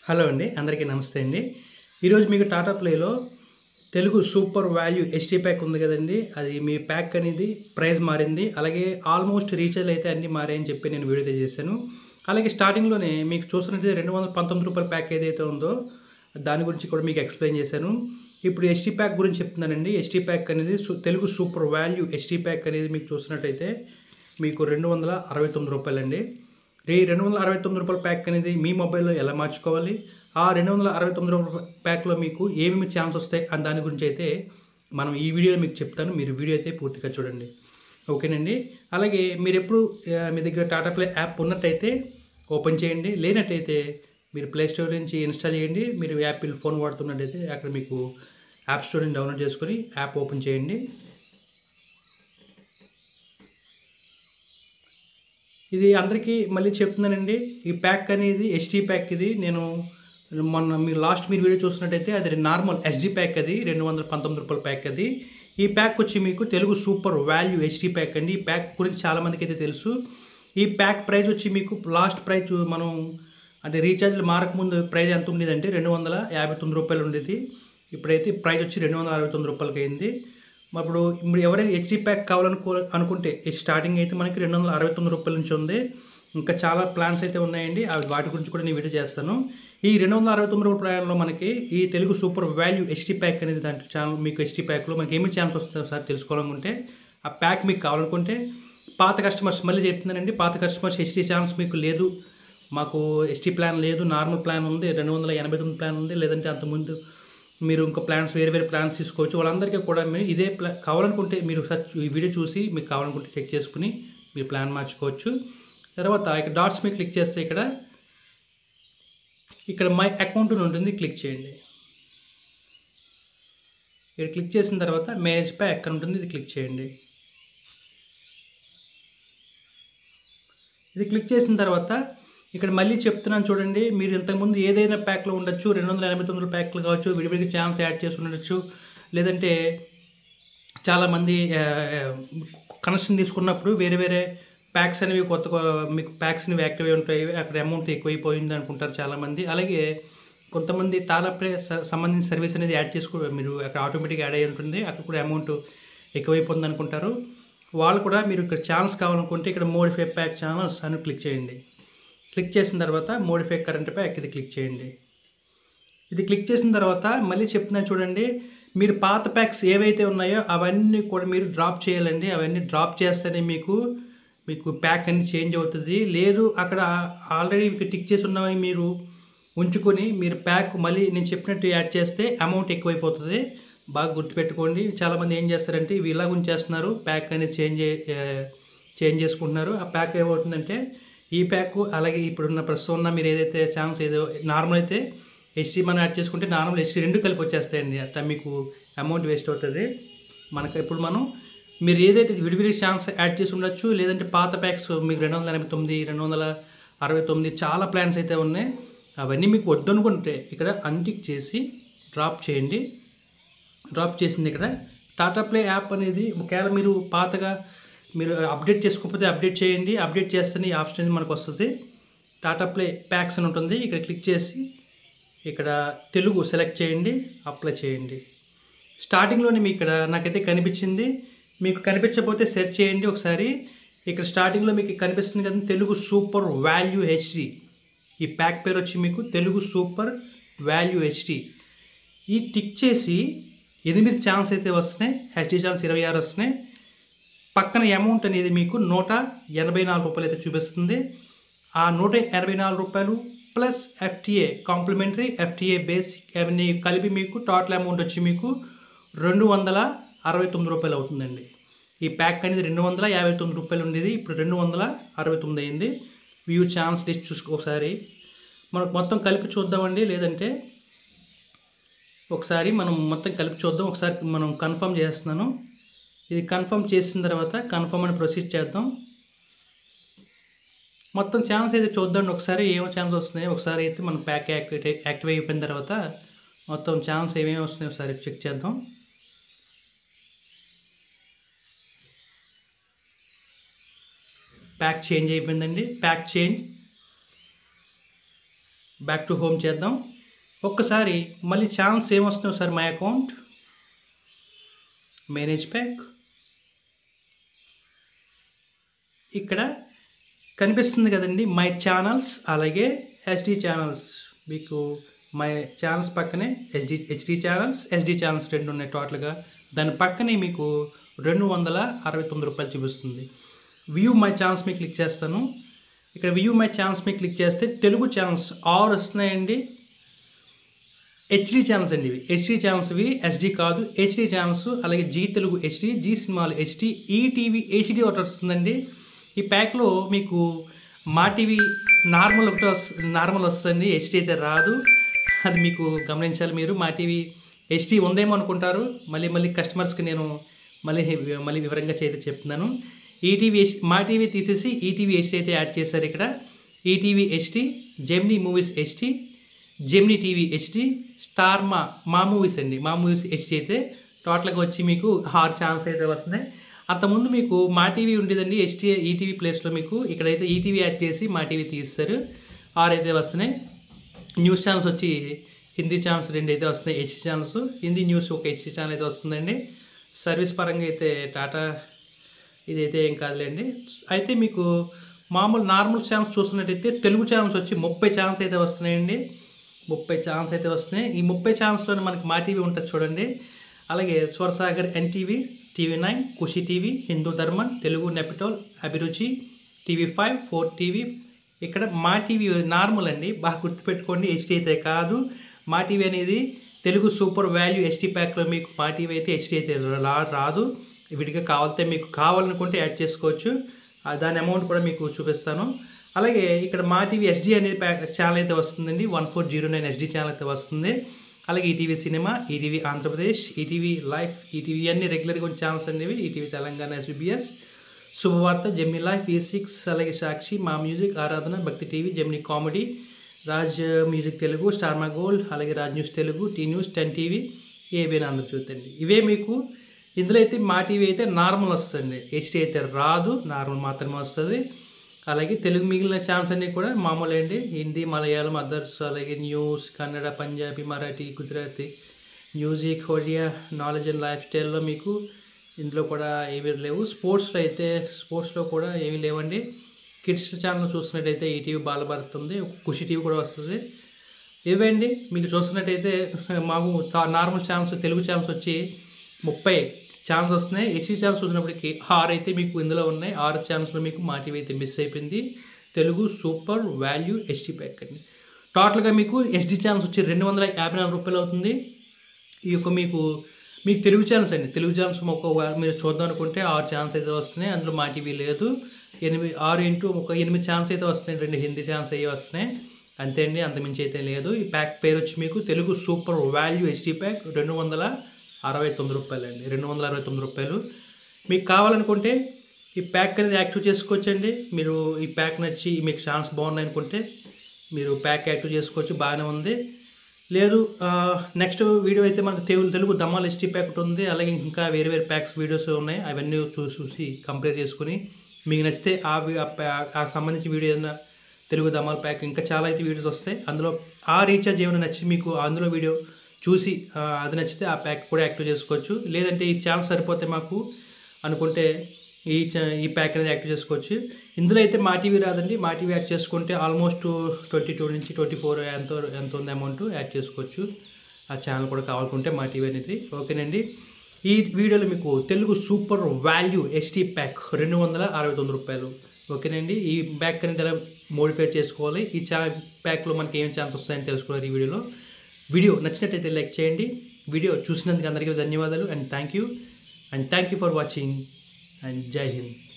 hello అండి అందరికీ నమస్తే అండి ఈరోజు మీకు టాటా ప్లేలో Telugu super value SD pack ఉంది కదండి అది మీ ప్యాక్ అనేది ప్రైస్ మారింది అలాగే ఆల్మోస్ట్ రీఛార్జ్ అయితే అన్నీ మారాయని చెప్పి నేను వీడియో చేశాను అలాగే స్టార్టింగ్లోనే మీకు చూస్తున్నట్టు రెండు వందల పంతొమ్మిది రూపాయల ప్యాక్ ఏదైతే ఉందో దాని గురించి కూడా మీకు ఎక్స్ప్లెయిన్ చేశాను ఇప్పుడు ఎస్టీ ప్యాక్ గురించి చెప్తున్నానండి ఎస్టీ ప్యాక్ అనేది సు- Telugu super value SD pack అనేది మీకు చూసినట్టయితే మీకు రెండు వందల అరవై తొమ్మిది రూపాయలండి ఈ రెండు వందల అరవై తొమ్మిది రూపాయల ప్యాక్ అనేది మీ మొబైల్లో ఎలా మార్చుకోవాలి ఆ రెండు వందల అరవై తొమ్మిది రూపాయల ప్యాక్లో మీకు ఏమేమి ఛాన్స్ వస్తాయి అని దాని గురించి అయితే మనం ఈ వీడియోలో మీకు చెప్తాను మీరు వీడియో అయితే పూర్తిగా చూడండి ఓకేనండి అలాగే మీరు ఎప్పుడు ఆ, మీ దగ్గర టాటా ప్లే యాప్ ఉన్నట్టయితే ఓపెన్ చేయండి లేనట్టయితే మీరు ప్లే స్టోర్ నుంచి ఇన్స్టాల్ చేయండి మీరు యాపిల్ ఫోన్ వాడుతున్నట్టయితే అక్కడ మీకు యాప్ స్టోర్ నుంచి డౌన్లోడ్ చేసుకొని యాప్ ఓపెన్ చేయండి ఇది అందరికీ మళ్ళీ చెప్తున్నానండి ఈ ప్యాక్ అనేది ఎస్టీ ప్యాక్ ఇది నేను మొన్న మీరు లాస్ట్ మీరు వీడియో చూసినట్టయితే అది నార్మల్ ఎస్డి ప్యాక్ అది రెండు వందల పంతొమ్మిది రూపాయల ప్యాక్ అది ఈ ప్యాక్ వచ్చి మీకు Telugu super value SD pack అండి ఈ ప్యాక్ గురించి చాలామందికి అయితే తెలుసు ఈ ప్యాక్ ప్రైస్ వచ్చి మీకు లాస్ట్ ప్రైస్ మనం అంటే రీఛార్జ్లు మారకముందు ప్రైస్ ఎంత ఉండేదంటే రెండు వందల యాభై తొమ్మిది రూపాయలు ఉండేది ఇప్పుడైతే ప్రైస్ వచ్చి రెండు వందల అరవై తొమ్మిది రూపాయలకి అయింది ఇప్పుడు ఇప్పుడు ఎవరైనా హెచ్డి ప్యాక్ కావాలనుకో అనుకుంటే ఈ స్టార్టింగ్ అయితే మనకి రెండు వందల అరవై తొమ్మిది రూపాయల నుంచి ఉంది ఇంకా చాలా ప్లాన్స్ అయితే ఉన్నాయండి అవి వాటి గురించి కూడా నేను వీడియో చేస్తాను ఈ రెండు వందల అరవై తొమ్మిది రూపాయల ప్లాన్లో మనకి ఈ Telugu super value HD pack అనేది దాంట్లో ఛానల్ మీకు హెచ్డి ప్యాక్లో మనకి ఏమి ఛాన్స్ వస్తుందో సార్ తెలుసుకోవాలనుకుంటే ఆ ప్యాక్ మీకు కావాలనుకుంటే పాత కస్టమర్స్ మళ్ళీ చెప్తున్నానండి పాత కస్టమర్స్ హెచ్డి ఛాన్స్ మీకు లేదు మాకు ఎస్టీ ప్లాన్ లేదు నార్మల్ ప్లాన్ ఉంది రెండు వందల ఎనభై తొమ్మిది ప్లాన్ ఉంది లేదంటే అంతకుముందు మీరు ఇంకా ప్లాన్స్ వేరే వేరే ప్లాన్స్ తీసుకోవచ్చు వాళ్ళందరికీ కూడా మీరు ఇదే ప్లా కావాలనుకుంటే మీరు ఒకసారి ఈ వీడియో చూసి మీకు కావాలనుకుంటే చెక్ చేసుకుని మీరు ప్లాన్ మార్చుకోవచ్చు తర్వాత ఇక్కడ డాట్స్ మీద క్లిక్ చేస్తే ఇక్కడ ఇక్కడ మై అకౌంట్ అని ఉంటుంది క్లిక్ చేయండి ఇక్కడ క్లిక్ చేసిన తర్వాత మేనేజ్ పై అకౌంట్ ఉంటుంది ఇది క్లిక్ చేయండి ఇది క్లిక్ చేసిన తర్వాత ఇక్కడ మళ్ళీ చెప్తున్నాను చూడండి మీరు ఇంతకుముందు ఏదైనా ప్యాక్లో ఉండొచ్చు రెండు వందల ఎనభై తొమ్మిది ప్యాక్లు కావచ్చు విడివిడిగా ఛాన్స్ యాడ్ చేసి ఉండొచ్చు లేదంటే చాలామంది కనెక్షన్ తీసుకున్నప్పుడు వేరే వేరే ప్యాక్స్ అనేవి కొత్త కొ- మీకు ప్యాక్స్ అనేవి యాక్టివ్ అయి ఉంటాయి అక్కడ అమౌంట్ ఎక్కువైపోయింది అనుకుంటారు చాలామంది అలాగే కొంతమంది టాలప్లే సంబంధించిన సర్వీస్ అనేది యాడ్ చేసుకో మీరు అక్కడ ఆటోమేటిక్గా యాడ్ అయి ఉంటుంది అక్కడ కూడా అమౌంట్ ఎక్కువైపోతుంది అనుకుంటారు వాళ్ళు కూడా మీరు ఇక్కడ ఛానల్స్ కావాలనుకుంటే ఇక్కడ మోడిఫై ప్యాక్ ఛానల్స్ అని క్లిక్ చేయండి క్లిక్ చేసిన తర్వాత మోడిఫై కరెంట్ ప్యాక్ ఇది క్లిక్ చేయండి ఇది క్లిక్ చేసిన తర్వాత మళ్ళీ చెప్తున్నా చూడండి మీరు పాత ప్యాక్స్ ఏవైతే ఉన్నాయో అవన్నీ కూడా మీరు డ్రాప్ చేయాలండి అవన్నీ డ్రాప్ చేస్తేనే మీకు మీకు ప్యాక్ అన్ని చేంజ్ అవుతుంది లేదు అక్కడ ఆల్రెడీ మీకు టిక్ చేసి ఉన్నవి మీరు ఉంచుకొని మీరు ప్యాక్ మళ్ళీ నేను చెప్పినట్టు యాడ్ చేస్తే అమౌంట్ ఎక్కువైపోతుంది బాగా గుర్తుపెట్టుకోండి చాలామంది ఏం చేస్తారంటే ఇవి ఇలా ఉంచేస్తున్నారు ప్యాక్ అనేది చేంజ్ చేంజ్ చేసుకుంటున్నారు ఆ ప్యాక్ ఏమవుతుందంటే ఈ ప్యాక్ అలాగే ఇప్పుడున్న ప్రస్తుతం ఉన్న మీరు ఏదైతే ఛాన్స్ ఏదో నార్మల్ అయితే హెచ్డి మనం యాడ్ చేసుకుంటే నార్మల్ హెచ్డి రెండు కలిపి వచ్చేస్తాయండి అట్లా మీకు అమౌంట్ వేస్ట్ అవుతుంది మనకి ఇప్పుడు మనం మీరు ఏదైతే విడివిడి ఛాన్స్ యాడ్ చేసి ఉండొచ్చు లేదంటే పాత ప్యాక్స్ మీకు రెండు వందల ఎనభై తొమ్మిది రెండు వందల అరవై తొమ్మిది చాలా ప్లాన్స్ అయితే ఉన్నాయి అవన్నీ మీకు వద్దనుకుంటే ఇక్కడ అన్టిక్ చేసి డ్రాప్ చేయండి డ్రాప్ చేసింది ఇక్కడ టాటా ప్లే యాప్ అనేది ఒకవేళ మీరు పాతగా మీరు అప్డేట్ చేసుకోకపోతే అప్డేట్ చేయండి అప్డేట్ చేస్తేనే ఈ ఆప్షన్ అనేది మనకు వస్తుంది టాటా ప్లే ప్యాక్స్ అని ఉంటుంది ఇక్కడ క్లిక్ చేసి ఇక్కడ తెలుగు సెలెక్ట్ చేయండి అప్లై చేయండి స్టార్టింగ్లోనే మీ ఇక్కడ నాకైతే కనిపించింది మీకు కనిపించకపోతే సెర్చ్ చేయండి ఒకసారి ఇక్కడ స్టార్టింగ్లో మీకు కనిపిస్తుంది కదా తెలుగు సూపర్ వాల్యూ హెచ్డి ఈ ప్యాక్ పేరు వచ్చి మీకు తెలుగు సూపర్ వాల్యూ హెచ్డి ఈ టిక్ చేసి ఎనిమిది ఛాన్స్ అయితే వస్తున్నాయి హెచ్డి ఛాన్స్ ఇరవై ఆరు వస్తున్నాయి పక్కన అమౌంట్ అనేది మీకు నూట ఎనభై నాలుగు రూపాయలు అయితే చూపిస్తుంది ఆ నూట ఎనభై నాలుగు రూపాయలు plus FTA complimentary FTA basic అవన్నీ కలిపి మీకు టోటల్ అమౌంట్ వచ్చి మీకు రెండు వందల అరవై తొమ్మిది రూపాయలు అవుతుందండి ఈ ప్యాక్ అనేది రెండు వందల యాభై తొమ్మిది రూపాయలు ఉండేది ఇప్పుడు రెండు వందల అరవై తొమ్మిది అయింది వ్యూ ఛాన్స్ లిస్ట్ చూసుకో ఒకసారి మనకు మొత్తం కలిపి చూద్దామండి లేదంటే ఒకసారి మనం మొత్తం కలిపి చూద్దాం ఒకసారి మనం కన్ఫర్మ్ చేస్తున్నాను ఇది కన్ఫర్మ్ చేసిన తర్వాత కన్ఫర్మ్ అని ప్రొసీడ్ చేద్దాం మొత్తం ఛాన్స్ అయితే చూద్దాం ఒకసారి ఏమో ఛాన్స్ వస్తున్నాయి ఒకసారి అయితే మన ప్యాక్ యాక్టివేట్ యాక్టివ్ అయిపోయిన తర్వాత మొత్తం ఛాన్స్ ఏమేమి వస్తున్నాయి ఒకసారి చెక్ చేద్దాం ప్యాక్ చేంజ్ అయిపోయిందండి pack change back to home చేద్దాం ఒక్కసారి మళ్ళీ ఛాన్స్ ఏమొస్తున్నావు sir my account manage pack ఇక్కడ కనిపిస్తుంది కదండి మై ఛానల్స్ అలాగే హెచ్డి ఛానల్స్ మీకు మై ఛానల్స్ పక్కనే HD HD channels SD channels రెండు ఉన్నాయి టోటల్గా దాని పక్కనే మీకు రెండు వందల అరవై తొమ్మిది రూపాయలు చూపిస్తుంది వ్యూ మై ఛానల్స్ మీద క్లిక్ చేస్తాను ఇక్కడ వ్యూ మై ఛానల్స్ మీద క్లిక్ చేస్తే తెలుగు ఛానల్స్ ఆరు వస్తున్నాయండి హెచ్డి ఛానల్స్ అండి ఇవి హెచ్డి ఛానల్స్ ఇవి ఎస్డి కాదు హెచ్డి ఛానల్స్ అలాగే జీ తెలుగు హెచ్డి జీ సినిమాలు హెచ్డి ఈటీవీ హెచ్డి ఒకటి వస్తుందండి ఈ ప్యాక్లో మీకు మా టీవీ నార్మల్ ఒకటి వస్తుంది నార్మల్ వస్తుంది హెచ్డి అయితే రాదు అది మీకు గమనించాలి మీరు మా టీవీ హెచ్డి ఉందేమో అనుకుంటారు మళ్ళీ మళ్ళీ కస్టమర్స్కి నేను మళ్ళీ మళ్ళీ వివరంగా చేతి చెప్తున్నాను ఈటీవీ మా టీవీ తీసేసి ఈటీవీ హెచ్డి అయితే యాడ్ చేశారు ఇక్కడ ETV HD Gemini movies HD Gemini TV HD Star Maa Maa movies అండి మా మూవీస్ హెచ్డి అయితే టోటల్గా వచ్చి మీకు ఆరు ఛాన్స్ అయితే వస్తున్నాయి అంతకుముందు మీకు మా టీవీ ఉండేదండి హెచ్డి ఈటీవీ ప్లేస్లో మీకు ఇక్కడైతే ఈటీవీ యాడ్ చేసి మా టీవీ తీస్తారు ఆరు అయితే వస్తున్నాయి న్యూస్ ఛానల్స్ వచ్చి హిందీ ఛానల్స్ రెండు అయితే వస్తున్నాయి హెచ్డి ఛానల్స్ హిందీ న్యూస్ ఒక హెచ్డి ఛానల్ అయితే వస్తుందండి సర్వీస్ పరంగా అయితే టాటా ఇదైతే ఏం కాదులేండి అయితే మీకు మామూలు నార్మల్ ఛానల్స్ చూస్తున్నట్టయితే తెలుగు ఛానల్స్ వచ్చి ముప్పై ఛానల్స్ అయితే వస్తున్నాయండి ముప్పై ఛానల్స్ అయితే వస్తున్నాయి ఈ ముప్పై ఛానల్స్లోనే మనకి మా టీవీ ఉంటుంది చూడండి అలాగే Swarasagar NTV TV nine Khushi TV Hindu Dharmam Telugu నెపిటోల్ Abhiruchi TV five four TV ఇక్కడ మా టీవీ నార్మల్ అండి బాగా గుర్తుపెట్టుకోండి హెచ్డీ అయితే కాదు మా టీవీ అనేది తెలుగు సూపర్ వాల్యూ హెచ్డీ ప్యాక్లో మీకు మా టీవీ అయితే హెచ్డీ అయితే రా- రాదు విడిగా కావాలంటే మీకు కావాలనుకుంటే యాడ్ చేసుకోవచ్చు ఆ దాని అమౌంట్ కూడా మీకు చూపిస్తాను అలాగే ఇక్కడ మా టీవీ ఎస్డి అనేది ప్యాక్ ఛానల్ అయితే వస్తుందండి one four zero nine SD channel అయితే వస్తుంది అలాగే ETV cinema ETV Andhra Pradesh ETV life ETV అన్ని రెగ్యులర్గా ఉన్న ఛానల్స్ అనేవి ఈటీవీ తెలంగాణ ఎస్బీఎస్ శుభవార్త జెమిని లైఫ్ ఈ సిక్స్ అలాగే సాక్షి మా మ్యూజిక్ ఆరాధన భక్తి TV Gemini comedy Raj music Telugu Star Maa gold అలాగే Raj news Telugu tea news ten TV ABN Andhra Jyothi అండి ఇవే మీకు ఇందులో అయితే మా టీవీ అయితే నార్మల్ వస్తుంది హెచ్డీ అయితే రాదు నార్మల్ మాత్రమే వస్తుంది అలాగే తెలుగు మిగిలిన ఛానల్స్ అన్నీ కూడా మామూలు అండి హిందీ మలయాళం అదర్స్ అలాగే news Kannada Punjabi Marathi Gujarati music Odia knowledge and life స్టైల్లో మీకు ఇందులో కూడా ఏమీ లేవు స్పోర్ట్స్లో అయితే స్పోర్ట్స్లో కూడా ఏమీ లేవండి కిడ్స్ ఛానల్ చూస్తున్నట్టయితే ఈటీవీ బాలభారత్ ఉంది ఖుషి టీవీ కూడా వస్తుంది ఇవండి మీకు చూస్తున్నట్టయితే మాకు తా- నార్మల్ ఛానల్స్ తెలుగు ఛానల్స్ వచ్చి ముప్పై ఛానల్స్ వస్తున్నాయి హెచ్డీ ఛానల్స్ చూసినప్పటికి ఆరు అయితే మీకు ఇందులో ఉన్నాయి ఆరు ఛానల్స్లో మీకు మా టీవీ అయితే మిస్ అయిపోయింది Telugu super value HD pack అండి టోటల్గా మీకు హెచ్డీ ఛానల్స్ వచ్చి రెండు వందల యాభై నాలుగు రూపాయలు అవుతుంది ఈ యొక్క మీకు మీకు తెలుగు ఛానల్స్ అండి తెలుగు ఛానల్స్ ఒక మీరు చూద్దాం అనుకుంటే ఆరు ఛానల్స్ అయితే వస్తున్నాయి అందులో మా టీవీ లేదు ఎనిమిది ఆరు ఇంటూ ఒక ఎనిమిది ఛానల్స్ అయితే వస్తున్నాయి రెండు హిందీ ఛానల్స్ అయ్యి వస్తున్నాయి అంతే అండి అంతమించి అయితే లేదు ఈ ప్యాక్ పేరు వచ్చి మీకు Telugu super value HD pack రెండు వందల అరవై తొమ్మిది రూపాయలు అండి రెండు వందల అరవై తొమ్మిది రూపాయలు మీకు కావాలనుకుంటే ఈ ప్యాక్ అనేది యాక్టివ్ చేసుకోవచ్చండి మీరు ఈ ప్యాక్ నచ్చి మీకు ఛాన్స్ బాగున్నాయి అనుకుంటే మీరు ప్యాక్ యాక్టివ్ చేసుకోవచ్చు బాగానే ఉంది లేదు నెక్స్ట్ వీడియో అయితే మనకు తెలుగు తెలుగు దమ్మాల్ ఎస్టీ ప్యాక్ ఒకటి ఉంది అలాగే ఇంకా వేరే వేరే ప్యాక్స్ వీడియోస్ ఉన్నాయి అవన్నీ చూసి చూసి కంపేర్ చేసుకుని మీకు నచ్చితే ఆ వి- ఆ ప్యా- ఆ సంబంధించిన వీడియో ఏదైనా తెలుగు దమాల్ ప్యాక్ ఇంకా చాలా అయితే వీడియోస్ వస్తాయి అందులో ఆ రీఛార్జ్ ఏమైనా నచ్చి మీకు అందులో వీడియో చూసి ఆ, అది నచ్చితే ఆ ప్యాక్ కూడా యాక్టివ్ చేసుకోవచ్చు లేదంటే ఈ ఛానల్ సరిపోతే మాకు అనుకుంటే ఈ చ- ఈ ప్యాక్ అనేది యాక్టివ్ చేసుకోవచ్చు ఇందులో అయితే మా టీవీ రాదండి మా టీవీ యాడ్ చేసుకుంటే ఆల్మోస్ట్ ట్వంటీ టూ నుంచి ట్వంటీ ఫోర్ ఎంత ఎంత ఉంది అమౌంట్ యాడ్ చేసుకోవచ్చు ఆ ఛానల్ కూడా కావాలనుకుంటే మా టీవీ అనేది ఓకేనండి ఈ వీడియోలో మీకు Telugu super value SD pack రెండు వందల అరవై తొమ్మిది రూపాయలు ఓకేనండి ఈ ప్యాక్ అనేది ఎలా మోడిఫై చేసుకోవాలి ఈ చా ప్యాక్లో మనకి ఏం ఛాన్స్ వస్తాయని తెలుసుకోవాలి ఈ వీడియోలో వీడియో నచ్చినట్టయితే లైక్ చేయండి వీడియో చూసినందుకు అందరికీ ధన్యవాదాలు and thank you and thank you for watching and Jai Hind